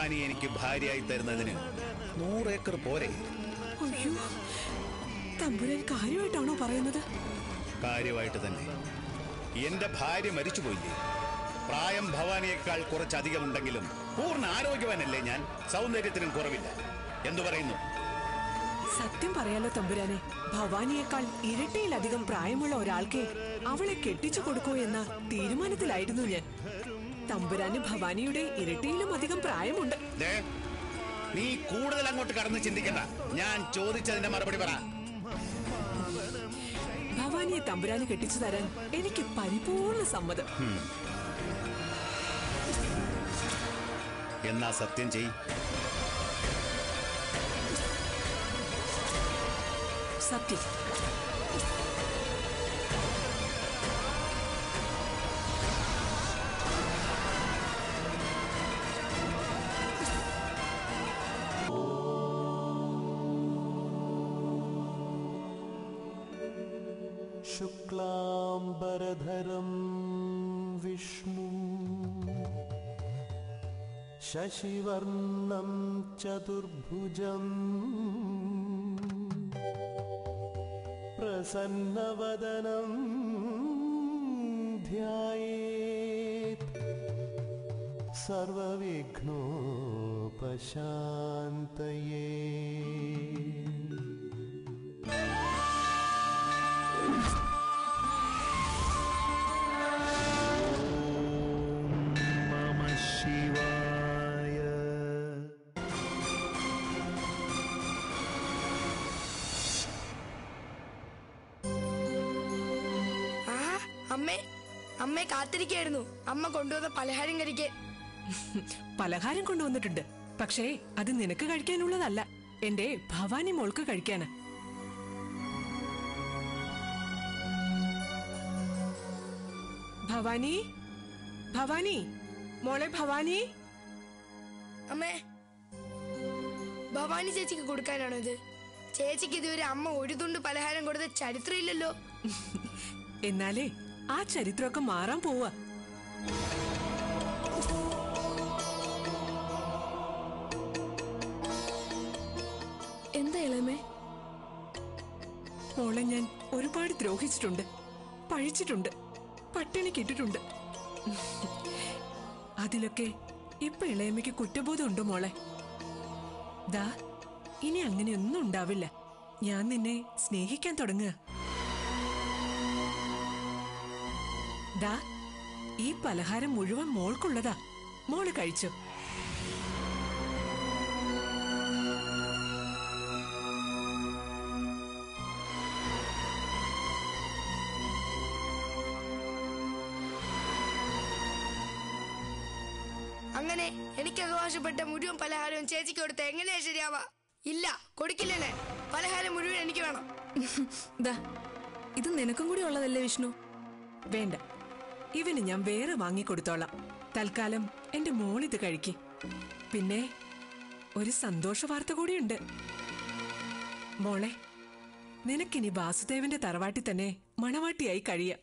ഭവാനി എനിക്ക് ഭാര്യയായി തരുന്നതിന് നൂറേക്കർ പോരെ അയ്യോ തമ്പുരാൻ കാര്യമായിട്ടാണോ പറയുന്നത് കാര്യമായിട്ട് തന്നെ എന്റെ ഭാര്യ മരിച്ചുപോയില്ലേ പ്രായം ഭവാനിയേക്കാൾ കുറച്ചധികം ഉണ്ടെങ്കിലും പൂർണ്ണ ആരോഗ്യവാനല്ലേ ഞാൻ സൗന്ദര്യത്തിനും കുറവില്ല എന്തു പറയുന്നു സത്യം പറയാലോ തമ്പുരാനെ ഭവാനിയേക്കാൾ ഇരട്ടിയിലധികം പ്രായമുള്ള ഒരാൾക്ക് അവളെ കെട്ടിച്ചു കൊടുക്കൂ എന്ന തീരുമാനത്തിലായിരുന്നു ഞാൻ തമ്പുരാന് ഭവാനിയുടെ ഇരട്ടിയിലും അധികം പ്രായമുണ്ട് ദേ, നീ കൂടുതൽ അങ്ങോട്ട് കടന്ന് ചിന്തിക്കണ്ട ഞാൻ ചോദിച്ചതിന്റെ മറുപടി പറ ഭവാനിയെ തമ്പുരാന് കെട്ടിച്ചു തരാൻ എനിക്ക് പരിപൂർണ സമ്മതം എന്നാ സത്യം ചെയ് സത്യം शुक्लाम्बरधरं विष्णुं शशिवर्णं चतुर्भुजम् प्रसन्नवदनं ध्यायेत् सर्वविघ्नोपशान्तये नमः शिवाय ആ അമ്മേ അമ്മയെ കാത്തിരിക്കായിരുന്നു അമ്മ കൊണ്ടുവന്ന പലഹാരം കഴിക്കാൻ പലഹാരം കൊണ്ടുവന്നിട്ടുണ്ട് പക്ഷേ അത് നിനക്ക് കഴിക്കാനുള്ളതല്ല എന്റെ ഭവാനി മോൾക്ക് കഴിക്കാന് ഭവാനി ഭവാനി മോളെ ഭവാനി അമ്മേ ഭവാനി ചേച്ചിക്ക് കൊടുക്കാനാണോ ഇത് ചേച്ചിക്ക് ഇതുവരെ അമ്മ ഒരു തുണ്ട് പലഹാരം കൊടുത്ത ചരിത്രമില്ലല്ലോ എന്നാലേ ആ ചരിത്രമൊക്കെ മാറാൻ പോവാ എന്താ ഇളമേ മോളെ ഞാൻ ഒരുപാട് ദ്രോഹിച്ചിട്ടുണ്ട് പഴിച്ചിട്ടുണ്ട് പട്ടിണിക്കിട്ടിട്ടുണ്ട് അതിലൊക്കെ ഇപ്പൊ ഇളയമ്മയ്ക്ക് കുറ്റബോധമുണ്ട് മോളെ ദാ ഇനി അങ്ങനെയൊന്നും ഉണ്ടാവില്ല ഞാൻ നിന്നെ സ്നേഹിക്കാൻ തുടങ്ങുക ദാ ഈ പലഹാരം മുഴുവൻ മോൾക്കുള്ളതാ മോള് കഴിച്ചു അങ്ങനെ എനിക്ക് അവകാശപ്പെട്ട മുഴുവൻ പലഹാരവും ചേച്ചിക്ക് കൊടുത്ത എങ്ങനെയാ ശരിയാവാ ഇല്ല കൊടുക്കില്ല ഞാൻ പലഹാരം മുഴുവൻ എനിക്ക് വേണം ദാ ഇത് നിനക്കും കൂടി ഉള്ളതല്ലേ വിഷ്ണു വേണ്ട ഇവന് ഞാൻ വേറെ വാങ്ങിക്കൊടുത്തോളാം തൽക്കാലം എന്റെ മോളിത് കഴിക്ക് പിന്നെ ഒരു സന്തോഷ വാർത്ത കൂടിയുണ്ട് മോളെ നിനക്കിനി വാസുദേവന്റെ തറവാട്ടി തന്നെ മണവാട്ടിയായി കഴിയാം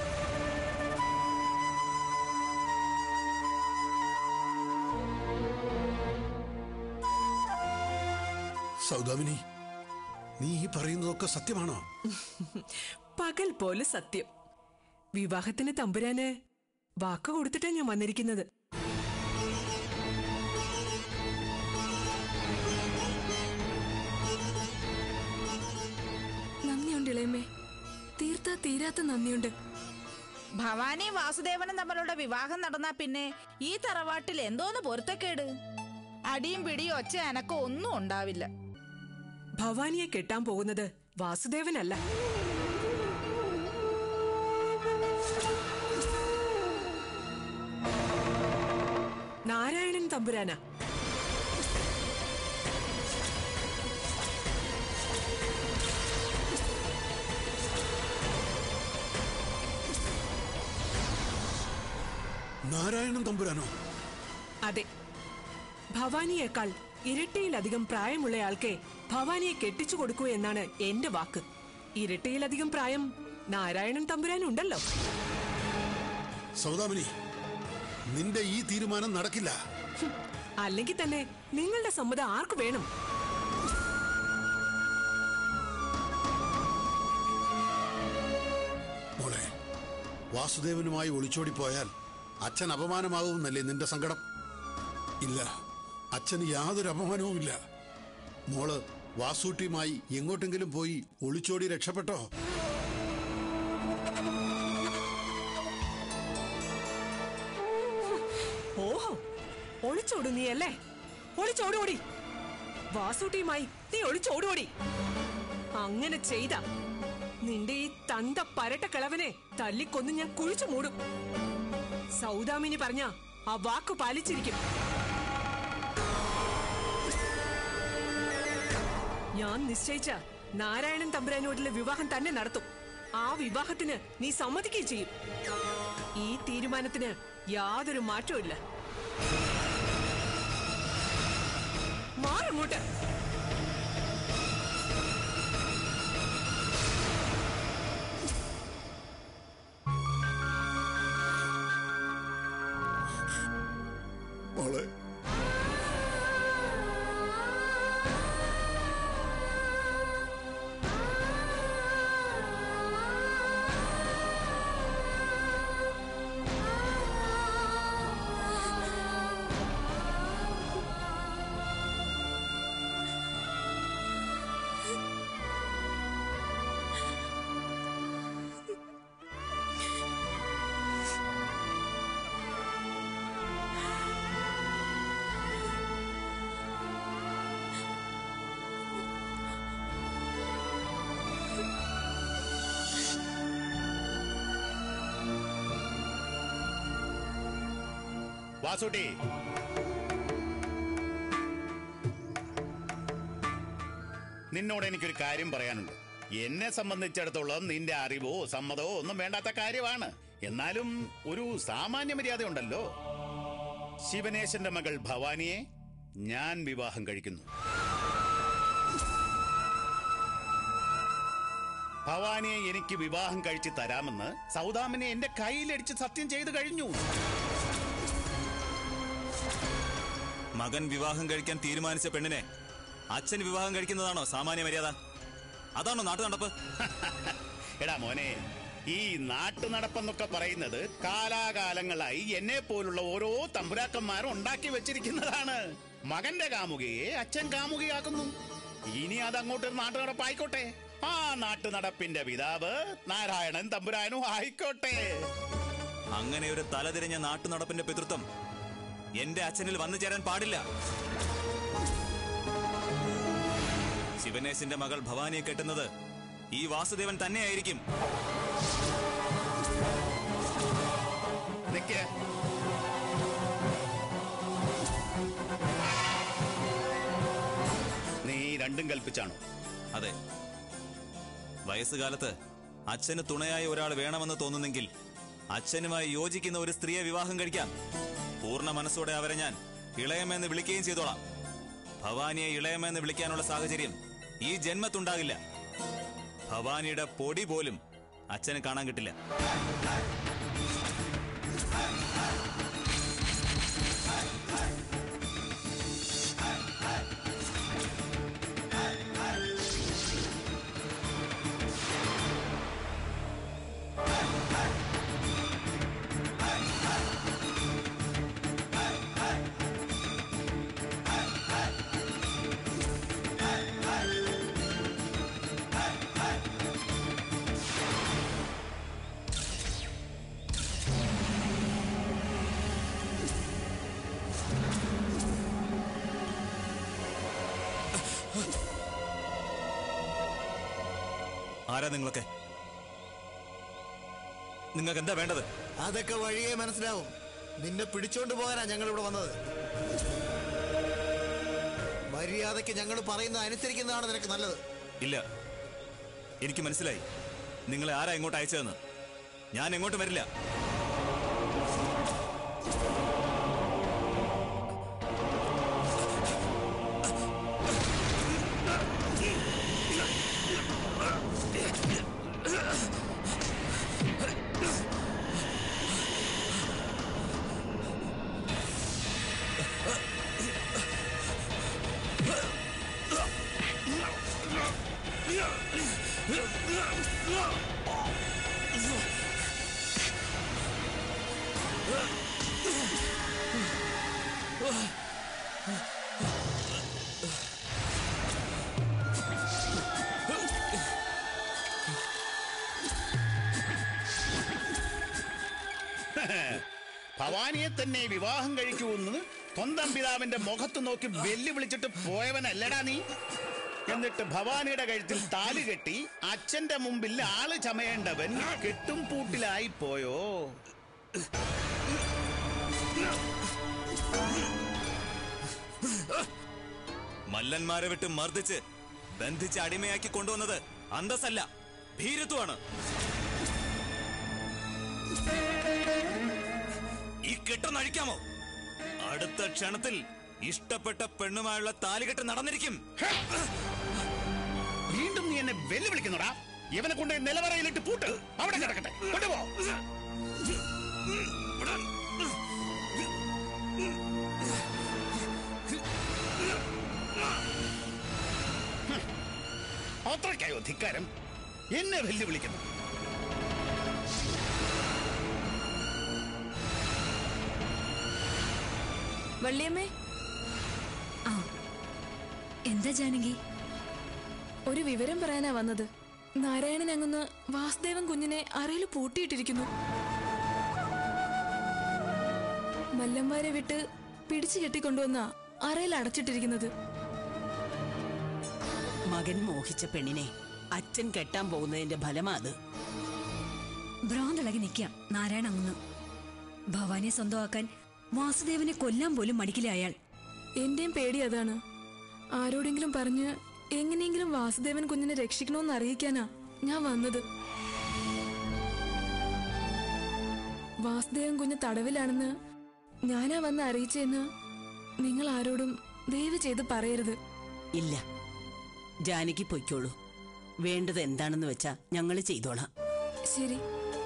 സൗദാമിനി നീ ഈ പറയുന്നതൊക്കെ സത്യമാണോ പകൽ പോലെ സത്യം വിവാഹത്തിന് തമ്പുരാന് വാക്ക് കൊടുത്തിട്ടാ ഞാൻ വന്നിരിക്കുന്നത് നന്ദിയുണ്ട് ഇളയമ്മേ തീർത്താ തീരാത്ത നന്ദിയുണ്ട് ഭവാനി വാസുദേവനും തമ്മിലുള്ള വിവാഹം നടന്നാ പിന്നെ ഈ തറവാട്ടിൽ എന്തോന്ന് പൊരുത്തക്കേട് അടിയും പിടിയും ഒച്ച അനക്കം ഒന്നും ഉണ്ടാവില്ല ഭവാനിയെ കെട്ടാൻ പോകുന്നത് വാസുദേവനല്ല നാരായണൻ തമ്പുരാനാ നാരായണൻ തമ്പുരാനോ അതെ ഭവാനിയേക്കാൾ ഇരട്ടിയിലധികം പ്രായമുള്ളയാൾക്ക് ഭവാനിയെ കെട്ടിച്ചു കൊടുക്കൂ എന്നാണ് എന്റെ വാക്ക് ഇരട്ടിയിലധികം പ്രായം നാരായണൻ തമ്പുരാനുണ്ടല്ലോ സൗദാമിനി നിന്റെ ഈ തീരുമാനം നടക്കില്ല അല്ലെങ്കിൽ തന്നെ നിങ്ങളുടെ സമ്മതം ആർക്ക് വേണം മോളെ വാസുദേവനുമായി ഒളിച്ചോടിപ്പോയാൽ അച്ഛൻ അപമാനമാകുമെന്നല്ലേ നിന്റെ സങ്കടം ഇല്ല അച്ഛന് യാതൊരു അപമാനവുമില്ല മോള് വാസൂട്ടിയുമായി എങ്ങോട്ടെങ്കിലും പോയി ഒളിച്ചോടി രക്ഷപ്പെട്ടോ ഓഹോ ഒളിച്ചോടു നീ അല്ലേ ഒളിച്ചോടുകൂടി വാസൂട്ടിയുമായി നീ ഒളിച്ചോടുകൂടി അങ്ങനെ ചെയ്ത നിന്റെ ഈ തന്ത പരട്ട കിളവനെ തല്ലിക്കൊന്ന് ഞാൻ കുഴിച്ചു മൂടും സൗദാമിനി പറഞ്ഞ ആ വാക്ക് പാലിച്ചിരിക്കും ഞാൻ നിശ്ചയിച്ച നാരായണൻ തമ്പുരാനോടുള്ള വിവാഹം തന്നെ നടത്തും ആ വിവാഹത്തിന് നീ സമ്മതിക്കുകയും ചെയ്യും ഈ തീരുമാനത്തിന് യാതൊരു മാറ്റവും ഇല്ല മാറങ്ങോട്ട് മോളെ വാസൂട്ടി നിന്നോട് എനിക്കൊരു കാര്യം പറയാനുണ്ട് എന്നെ സംബന്ധിച്ചിടത്തോളം നിന്റെ അറിവോ സമ്മതമോ ഒന്നും വേണ്ടാത്ത കാര്യമാണ് എന്നാലും ഒരു സാമാന്യ മര്യാദ ഉണ്ടല്ലോ ശിവനേശന്റെ മകൾ ഭവാനിയെ ഞാൻ വിവാഹം കഴിക്കുന്നു ഭവാനിയെ എനിക്ക് വിവാഹം കഴിച്ച് തരാമെന്ന് സൗദാമിനെ എന്റെ കയ്യിലടിച്ച് സത്യം ചെയ്തു കഴിഞ്ഞു മകൻ വിവാഹം കഴിക്കാൻ തീരുമാനിച്ച പെണ്ണിനെ അച്ഛൻ വിവാഹം കഴിക്കുന്നതാണോ സാമാന്യ മര്യാദ അതാണോ നാട്ടു നടപ്പ് എടാ മോനെ ഈ നാട്ടു നടപ്പെന്നൊക്കെ പറയുന്നത് കാലാകാലങ്ങളായി എന്നെ പോലുള്ള ഓരോ തമ്പുരാക്കന്മാരും ഉണ്ടാക്കി വെച്ചിരിക്കുന്നതാണ് മകന്റെ കാമുകയെ അച്ഛൻ കാമുകയാക്കുന്നു ഇനി അത് അങ്ങോട്ട് ഒരു നാട്ടു നടപ്പായിക്കോട്ടെ ആ നാട്ടു നടപ്പിന്റെ പിതാവ് നാരായണൻ തമ്പുരാനും ആയിക്കോട്ടെ അങ്ങനെ ഒരു തലതിരിഞ്ഞ നാട്ടു നടപ്പിന്റെ പിതൃത്വം എന്റെ അച്ഛനിൽ വന്നു ചേരാൻ പാടില്ല ശിവനേശിന്റെ മകൾ ഭവാനിയെ കെട്ടുന്നത് ഈ വാസുദേവൻ തന്നെയായിരിക്കും നിക്ക് നീ രണ്ടും കൽപ്പിച്ചാണോ അതെ വയസ്സുകാലത്ത് അച്ഛന് തുണയായ ഒരാൾ വേണമെന്ന് തോന്നുന്നെങ്കിൽ അച്ഛനുമായി യോജിക്കുന്ന ഒരു സ്ത്രീയെ വിവാഹം കഴിക്കാം പൂർണ്ണ മനസ്സോടെ അവരെ ഞാൻ ഇളയമെന്ന് വിളിക്കുകയും ചെയ്തോളാം ഭവാനിയെ ഇളയമെന്ന് വിളിക്കാനുള്ള സാഹചര്യം ഈ ജന്മത്തുണ്ടാകില്ല ഭവാനിയുടെ പൊടി പോലും അച്ഛന് കാണാൻ കിട്ടില്ല ആരാ നിങ്ങളൊക്കെ നിങ്ങൾക്ക് എന്താ വേണ്ടത് അതൊക്കെ വഴിയെ മനസ്സിലാവും നിന്നെ പിടിച്ചോണ്ട് പോകാനാ ഞങ്ങൾ ഇവിടെ വന്നത് മര്യാദയ്ക്ക് ഞങ്ങൾ പറയുന്നത് അനുസരിക്കുന്നതാണ് നിനക്ക് നല്ലത് ഇല്ല എനിക്ക് മനസ്സിലായി നിങ്ങളെ ആരാ ഇങ്ങോട്ട് അയച്ചതെന്ന് ഞാൻ എങ്ങോട്ട് വരില്ല ഭവാനിയെ തന്നെ വിവാഹം കഴിക്കൂന്ന് സ്വന്തം പിതാവിന്റെ മുഖത്ത് നോക്കി വെല്ലുവിളിച്ചിട്ട് പോയവനല്ലടാ നീ എന്നിട്ട് ഭവാനിയുടെ കഴുത്തിൽ താലി കെട്ടി അച്ഛന്റെ മുമ്പിൽ ആള് ചമയേണ്ടവൻ കെട്ടും പൂട്ടിലായി പോയോ മല്ലന്മാരെ വിട്ട് മർദ്ദിച്ച് ബന്ധിച്ച് അടിമയാക്കി കൊണ്ടുവന്നത് അന്തസ്സല്ല ഭീരുത്വമാണ് ഈ കെട്ടൊന്നഴിക്കാമോ അടുത്ത ക്ഷണത്തിൽ ഇഷ്ടപ്പെട്ട പെണ്ണുമായുള്ള താലികെട്ട് നടന്നിരിക്കും വീണ്ടും നീ എന്നെ വെല്ലുവിളിക്കുന്നോടാ ഇവനെ കൊണ്ട് നിലവറയിലിട്ട് പൂട്ട് അവിടെ കിടക്കട്ടെ കൊണ്ടുപോ ഹും. അത്രയ്ക്കായോ ധിക്കാരം എന്നെ വെല്ലുവിളിക്കുന്നു വള്ളിയമ്മേ ആ എന്താ ജാനകി ഒരു വിവരം പറയാനാ വന്നത് നാരായണൻ അങ്ങുന്ന് വാസുദേവൻ കുഞ്ഞിനെ അറയിൽ പൂട്ടിയിട്ടിരിക്കുന്നു മല്ലന്മാരെ വിട്ട് പിടിച്ചു കെട്ടിക്കൊണ്ടുവന്ന അറയിൽ അടച്ചിട്ടിരിക്കുന്നത് മകൻ മോഹിച്ച പെണ്ണിനെ അച്ഛൻ കെട്ടാൻ പോകുന്നതിന്റെ ഫലമാ അത് ഭ്രാന്തിളകി നിൽക്കാം നാരായണ അങ്ങ് ഭവാനിയെ സ്വന്തമാക്കാൻ വാസുദേവനെ കൊല്ലാൻ പോലും മടിക്കില്ല അയാൾ എന്റെയും പേടി അതാണ് ആരോടെങ്കിലും പറഞ്ഞ് എങ്ങനെയെങ്കിലും വാസുദേവൻ കുഞ്ഞിനെ രക്ഷിക്കണമെന്ന് അറിയിക്കാനാ ഞാൻ വന്നത് വാസുദേവൻ കുഞ്ഞ് തടവിലാണെന്ന് ഞാനാ വന്ന് അറിയിച്ചെന്ന് നിങ്ങൾ ആരോടും ദയവ് ചെയ്ത് പറയരുത് ഇല്ല ജാനകി പൊയ്ക്കോളൂ വേണ്ടത് എന്താണെന്ന് വെച്ചാ ഞങ്ങൾ ചെയ്തോളാം ശരി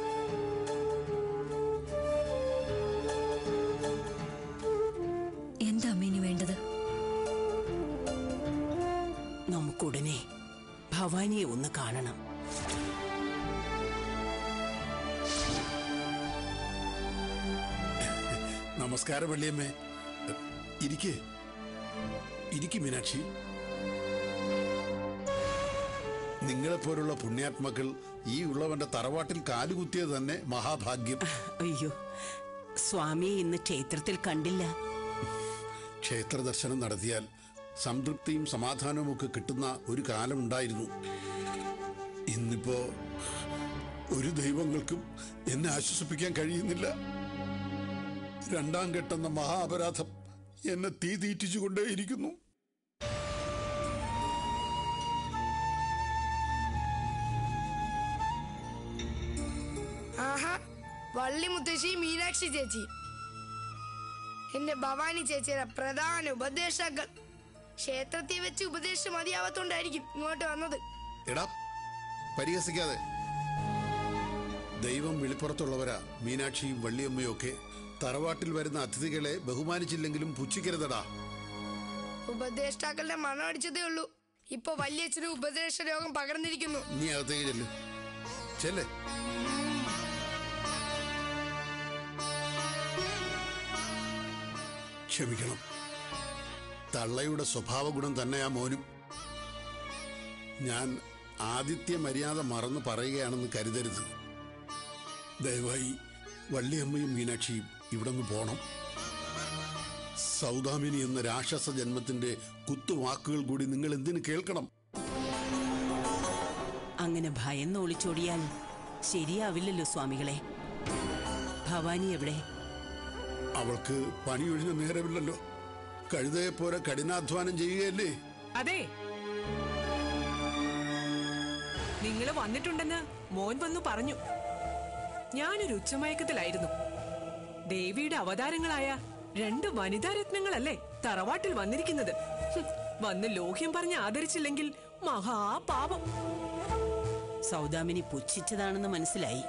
എന്താ അമ്മ ഇനി വേണ്ടത് നമുക്കുടനെ ഭവാനിയെ ഒന്ന് കാണണം നമസ്കാരം വള്ളിയമ്മേ ഇരിക്കേ ഇരിക്കു മീനാക്ഷി നിങ്ങളെപ്പോലുള്ള പുണ്യാത്മാക്കൾ ഈ ഉള്ളവന്റെ തറവാട്ടിൽ കാലുകുത്തിയത് തന്നെ മഹാഭാഗ്യം അയ്യോ സ്വാമിയെ ഇന്ന് ക്ഷേത്രത്തിൽ കണ്ടില്ല ക്ഷേത്ര ദർശനം നടത്തിയാൽ സംതൃപ്തിയും സമാധാനവും ഒക്കെ കിട്ടുന്ന ഒരു കാലമുണ്ടായിരുന്നു ഇന്നിപ്പോ ഒരു ദൈവങ്ങൾക്കും എന്നെ ആശ്വസിപ്പിക്കാൻ കഴിയുന്നില്ല രണ്ടാം ഘട്ടെന്ന മഹാ അപരാധം എന്നെ തീ തീറ്റിച്ചുകൊണ്ടേയിരിക്കുന്നു ആഹാ വള്ളി മുത്തശ്ശി മീനാക്ഷി ചേച്ചി എന്റെ ഭവാനി ചേച്ചിയുടെ പ്രധാന ഉപദേശങ്ങൾ ക്ഷേത്രത്തിൽ വെച്ച് ഉപദേശം മതിയാവത്തോണ്ടായിരിക്കും ഇങ്ങോട്ട് വന്നത് എടാ പരിഹസിക്കാതെ ദൈവം വെളിപ്പുറത്തുള്ളവരാ മീനാക്ഷിയും വള്ളിയമ്മയും ഒക്കെ തറവാട്ടിൽ വരുന്ന അതിഥികളെ ബഹുമാനിച്ചില്ലെങ്കിലും പുച്ഛിക്കരുതടാ ഉപദേഷ്ടാക്കളുടെ മണം അടിച്ചതേ ഉള്ളൂ ഇപ്പൊ വല്യച്ഛനും ഉപദേശ രോഗം പകർന്നിരിക്കുന്നു നീ അകത്തേക്ക് ചെല്ല് ചെല്ലേ ക്ഷമിക്കണം തള്ളയുടെ സ്വഭാവ ഗുണം തന്നെയാ മോനും ഞാൻ ആദിത്യ മര്യാദ മറന്നു പറയുകയാണെന്ന് കരുതരുത് ദയവായി വള്ളിയമ്മയും മീനാക്ഷിയും ഇവിടെ നിന്ന് പോണം സൗദാമിനി എന്ന രാക്ഷസ ജന്മത്തിന്റെ കുത്തുവാക്കുകൾ കൂടി നിങ്ങൾ എന്തിനു കേൾക്കണം അങ്ങനെ ഭയന്ന് ഒളിച്ചോടിയാൽ ശരിയാവില്ലല്ലോ സ്വാമികളെ ഭവാനി എവിടെ അവൾക്ക് പണിയൊഴിഞ്ഞ നേരമില്ലല്ലോ കഴുതയെ പോലെ കഠിനാധ്വാനം ചെയ്യുകയല്ലേ അതെ നിങ്ങൾ വന്നിട്ടുണ്ടെന്ന് മോൻ വന്നു പറഞ്ഞു ഞാനൊരു ഉച്ചമയക്കത്തിലായിരുന്നു ദേവിയുടെ അവതാരങ്ങളായ രണ്ട് വനിതാ രത്നങ്ങളല്ലേ തറവാട്ടിൽ വന്നിരിക്കുന്നത് ഹും, വന്ന് ലോഹ്യം പറഞ്ഞ് ആദരിച്ചില്ലെങ്കിൽ മഹാപാപം സൗദാമിനി പുച്ഛിച്ചതാണെന്ന് മനസ്സിലായി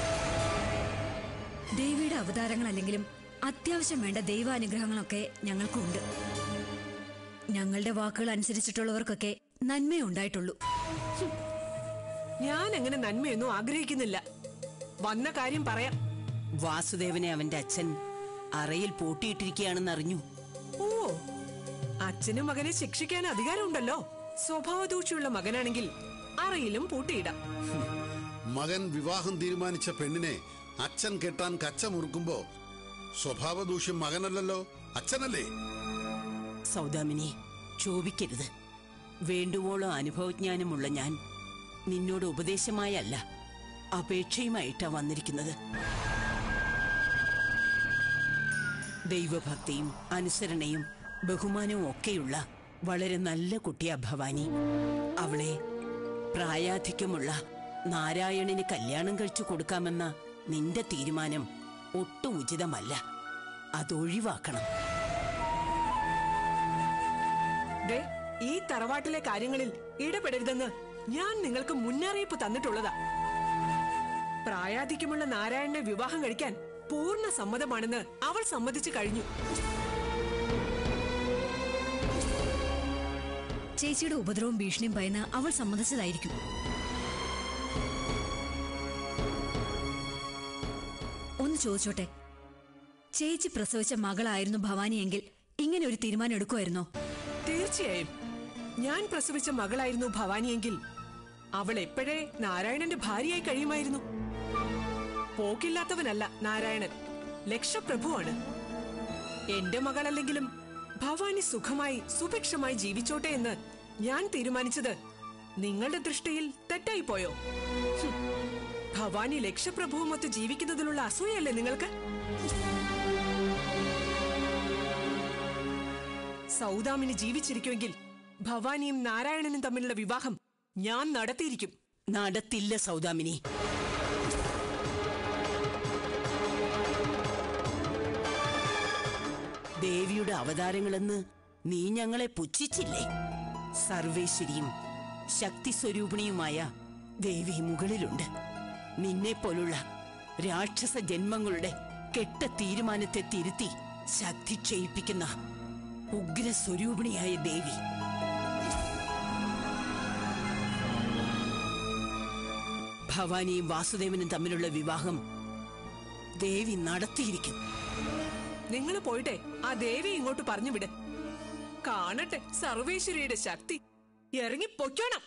ദേവിയുടെ അവതാരങ്ങളല്ലെങ്കിലും അത്യാവശ്യം വേണ്ട ദൈവാനുഗ്രഹങ്ങളൊക്കെ ഞങ്ങൾക്കുണ്ട് ഞങ്ങളുടെ വാക്കുകൾ അനുസരിച്ചിട്ടുള്ളവർക്കൊക്കെ നന്മേ ഉണ്ടായിട്ടുള്ളൂ ഞാൻ അങ്ങനെ നന്മയൊന്നും ആഗ്രഹിക്കുന്നില്ല വന്ന കാര്യം പറയാം വാസുദേവനെ അവന്റെ അച്ഛൻ അറയിൽ പൂട്ടിയിട്ടിരിക്കുകയാണെന്ന് അറിഞ്ഞു ഓ അച്ഛനും മകനെ ശിക്ഷിക്കാൻ അധികാരമുണ്ടല്ലോ സ്വഭാവദൂഷ്യമുള്ള മകനാണെങ്കിൽ അറയിലും പൂട്ടിയിടാം മകൻ വിവാഹം തീരുമാനിച്ച പെണ്ണിനെ അച്ഛൻ കെട്ടാൻ കച്ച മുറുക്കുമ്പോ സ്വഭാവദൂഷ്യം മകനല്ലല്ലോ അച്ഛനല്ലേ സൗദാമിനി ക്ഷോഭിക്കരുത് വേണ്ടുവോളം അനുഭവജ്ഞാനമുള്ള ഞാൻ നിന്നോട് ഉപദേശമായല്ല അപേക്ഷയുമായിട്ടാ വന്നിരിക്കുന്നത് ദൈവഭക്തിയും അനുസരണയും ബഹുമാനവും ഒക്കെയുള്ള വളരെ നല്ല കുട്ടിയാ ഭവാനി അവളെ പ്രായാധിക്യമുള്ള നാരായണന് കല്യാണം കഴിച്ചു കൊടുക്കാമെന്ന നിന്റെ തീരുമാനം ഒട്ടും ഉചിതമല്ല അതൊഴിവാക്കണം ദേ ഈ തറവാട്ടിലെ കാര്യങ്ങളിൽ ഇടപെടരുതെന്ന് ഞാൻ നിങ്ങൾക്ക് മുന്നറിയിപ്പ് തന്നിട്ടുള്ളതാ പ്രായാധിക്യമുള്ള നാരായണനെ വിവാഹം കഴിക്കാൻ പൂർണ്ണ സമ്മതമാണെന്ന് അവൾ സമ്മതിച്ചു കഴിഞ്ഞു ചേച്ചിയുടെ ഉപദ്രവവും ഭീഷണിയും ഭയന്ന് അവൾ സമ്മതിച്ചതായിരിക്കും ഒന്ന് ചോദിച്ചോട്ടെ ചേച്ചി പ്രസവിച്ച മകളായിരുന്നു ഭവാനിയെങ്കിൽ ഇങ്ങനെ ഒരു തീരുമാനം എടുക്കുമായിരുന്നോ തീർച്ചയായും ഞാൻ പ്രസവിച്ച മകളായിരുന്നു ഭവാനിയെങ്കിൽ അവൾ എപ്പോഴേ നാരായണന്റെ ഭാര്യയായി കഴിയുമായിരുന്നു പോക്കില്ലാത്തവനല്ല നാരായണൻ ലക്ഷപ്രഭുവാണ് എന്റെ മകളല്ലെങ്കിലും ഭവാനി സുഖമായി സുഭിക്ഷമായി ജീവിച്ചോട്ടെ എന്ന് ഞാൻ തീരുമാനിച്ചത് നിങ്ങളുടെ ദൃഷ്ടിയിൽ തെറ്റായി പോയോ ഹും, ഭവാനി ലക്ഷപ്രഭുവുമൊത്ത് ജീവിക്കുന്നതിലുള്ള അസൂയല്ലേ നിങ്ങൾക്ക് സൗദാമിനി ജീവിച്ചിരിക്കുമെങ്കിൽ ഭവാനിയും നാരായണനും തമ്മിലുള്ള വിവാഹം ഞാൻ നടത്തിയിരിക്കും നടത്തില്ല സൗദാമിനി ദേവിയുടെ അവതാരങ്ങളെന്ന് നീ ഞങ്ങളെ പുച്ഛിച്ചില്ലേ സർവേശ്വരിയും ശക്തി സ്വരൂപിണിയുമായ ദേവി മുകളിലുണ്ട് നിന്നെ പോലുള്ള രാക്ഷസ ജന്മങ്ങളുടെ കെട്ട തീരുമാനത്തെ തിരുത്തി ശക്തി ക്ഷയിപ്പിക്കുന്ന ഉഗ്ര സ്വരൂപിണിയായ ദേവി ഭവാനിയും വാസുദേവനും തമ്മിലുള്ള വിവാഹം ദേവി നടത്തിയിരിക്കും നിങ്ങൾ പോയിട്ടെ ആ ദേവി ഇങ്ങോട്ട് പറഞ്ഞു വിട് കാണട്ടെ സർവേശ്വരിയുടെ ശക്തി ഇറങ്ങി പൊയ്ക്കണം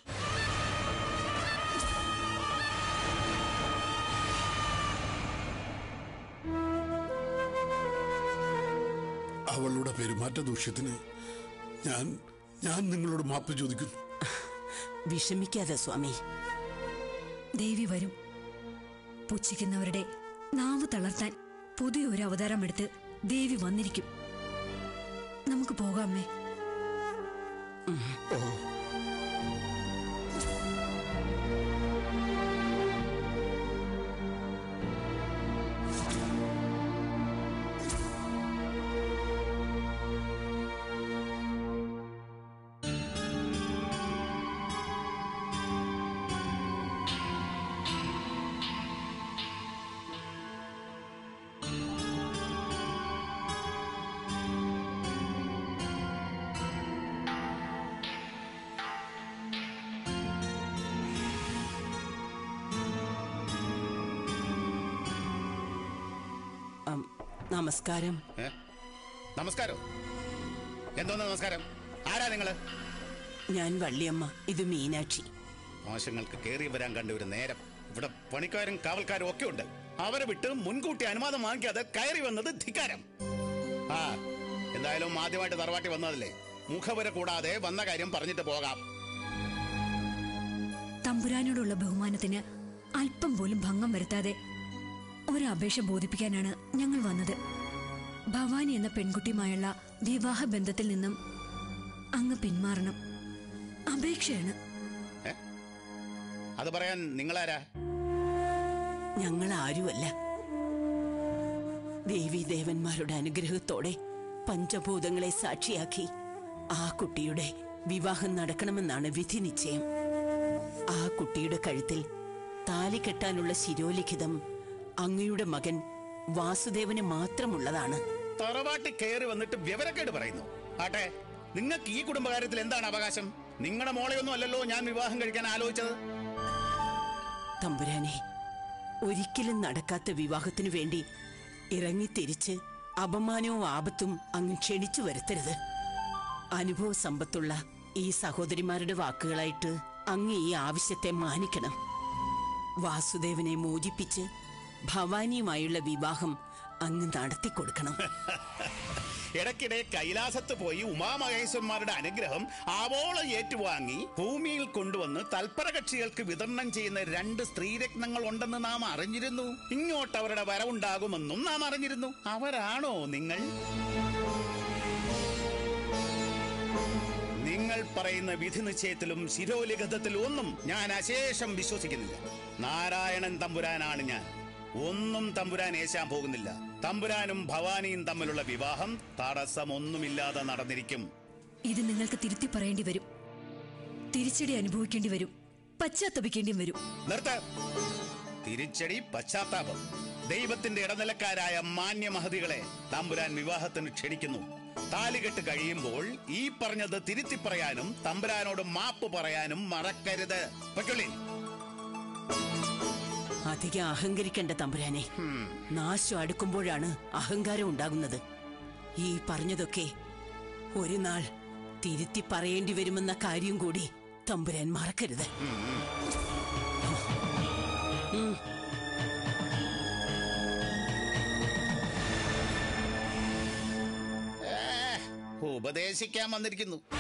അവളുടെ പെരുമാറ്റ ദൂഷ്യത്തിന് ഞാൻ ഞാൻ നിങ്ങളോട് മാപ്പ് ചോദിക്കുന്നു വിഷമിക്കാതെ സ്വാമി ദേവി വരും പുച്ഛിക്കുന്നവരുടെ നാവ് തളർത്താൻ പുതിയൊരു അവതാരം എടുത്ത് ദേവി വന്നിരിക്കും നമുക്ക് പോകാമേ അം, നമസ്കാരം ഏ? നമസ്കാരം എന്തോന്ന് നമസ്കാരം ആരാ നിങ്ങള് ഞാൻ വള്ളിയമ്മ ഇത് മീനാക്ഷി മോശങ്ങൾക്ക് കേറി വരാൻ കണ്ട ഒരു നേരം ഇവിടെ പണിക്കാരും കാവൽക്കാരും ഒക്കെ ഉണ്ട് അവരെ വിട്ട് മുൻകൂട്ടി അനുവാദം വാങ്ങിക്കാതെ കയറി വന്നത് ധിക്കാരം ആ എന്തായാലും ആദ്യമായിട്ട് തറവാട്ടി വന്നതല്ലേ മുഖവര കൂടാതെ വന്ന കാര്യം പറഞ്ഞിട്ട് പോകാം തമ്പുരാനോടുള്ള ബഹുമാനത്തിന് അല്പം പോലും ഭംഗം വരുത്താതെ ഒരു അപേക്ഷ ബോധിപ്പിക്കാനാണ് ഞങ്ങൾ വന്നത് ഭവാനി എന്ന പെൺകുട്ടിയുമായുള്ള വിവാഹ ബന്ധത്തിൽ നിന്നും അങ്ങ് പിന്മാറണം അപേക്ഷയാണ് ഏ? അത് പറയാൻ നിങ്ങളാരാ ഞങ്ങൾ ആരുമല്ല ദേവി ദേവന്മാരുടെ അനുഗ്രഹത്തോടെ പഞ്ചഭൂതങ്ങളെ സാക്ഷിയാക്കി ആ കുട്ടിയുടെ വിവാഹം നടക്കണമെന്നാണ് വിധി നിശ്ചയം ആ കുട്ടിയുടെ കഴുത്തിൽ താലി കെട്ടാനുള്ള ശിരോലിഖിതം അങ്ങയുടെ മകൻ വാസുദേവന് മാത്രമുള്ളതാണ് തറവാട്ടി കയറി വന്നിട്ട് വിവരക്കേട് പറയുന്നു ആട്ടെ നിങ്ങൾക്ക് ഈ കുടുംബകാര്യത്തിൽ എന്താണ് അവകാശം നിങ്ങളുടെ മോളെയൊന്നും അല്ലല്ലോ ഞാൻ വിവാഹം കഴിക്കാൻ ആലോചിച്ചത് തമ്പുരാനെ ഒരിക്കലും നടക്കാത്ത വിവാഹത്തിനു വേണ്ടി ഇറങ്ങിത്തിരിച്ച് അപമാനവും ആപത്തും അങ്ങ് ക്ഷണിച്ചു വരുത്തരുത് അനുഭവ സമ്പത്തുള്ള ഈ സഹോദരിമാരുടെ വാക്കുകളായിട്ട് അങ്ങ് ഈ ആവശ്യത്തെ മാനിക്കണം വാസുദേവനെ മോചിപ്പിച്ച് ഭവാനിയുമായുള്ള വിവാഹം അങ്ങ് നടത്തിക്കൊടുക്കണം ഇടയ്ക്കിടെ കൈലാസത്ത് പോയി ഉമാമഹേശ്വരന്മാരുടെ അനുഗ്രഹം ആവോളം ഏറ്റുവാങ്ങി ഭൂമിയിൽ കൊണ്ടുവന്ന് തൽപര കക്ഷികൾക്ക് വിതരണം ചെയ്യുന്ന രണ്ട് സ്ത്രീരത്നങ്ങൾ ഉണ്ടെന്ന് നാം അറിഞ്ഞിരുന്നു ഇങ്ങോട്ട് അവരുടെ വരവുണ്ടാകുമെന്നും നാം അറിഞ്ഞിരുന്നു അവരാണോ നിങ്ങൾ നിങ്ങൾ പറയുന്ന വിധി നിശ്ചയത്തിലും ശിരോലിഖിതത്തിലും ഒന്നും ഞാൻ അശേഷം വിശ്വസിക്കുന്നില്ല നാരായണൻ തമ്പുരാനാണ് ഞാൻ ഒന്നും തമ്പുരാൻ ഏശാൻ പോകുന്നില്ല തമ്പുരാനും ഭവാനിയും തമ്മിലുള്ള വിവാഹം തടസ്സമൊന്നുമില്ലാതെ നടന്നിരിക്കും ഇത് നിങ്ങൾക്ക് തിരുത്തി പറയേണ്ടി വരും തിരിച്ചടി അനുഭവിക്കേണ്ടി വരും പശ്ചാത്തപിക്കേണ്ടിയും വരും നിർത്ത തിരിച്ചടി പശ്ചാത്താപം ദൈവത്തിന്റെ ഇടനിലക്കാരായ മാന്യമഹതികളെ തമ്പുരാൻ വിവാഹത്തിന് ക്ഷണിക്കുന്നു താലികെട്ട് കഴിയുമ്പോൾ ഈ പറഞ്ഞത് തിരുത്തി പറയാനും തമ്പുരാനോട് മാപ്പ് പറയാനും മറക്കരുത് പൊയ്ക്കൊള്ളി അധികം അഹങ്കരിക്കേണ്ട തമ്പുരാനെ നാശം അടുക്കുമ്പോഴാണ് അഹങ്കാരം ഉണ്ടാകുന്നത് ഈ പറഞ്ഞതൊക്കെ ഒരു നാൾ തിരുത്തി പറയേണ്ടി വരുമെന്ന കാര്യം കൂടി തമ്പുരാൻ മറക്കരുത് ഉം. ഉപദേശിക്കാൻ വന്നിരിക്കുന്നു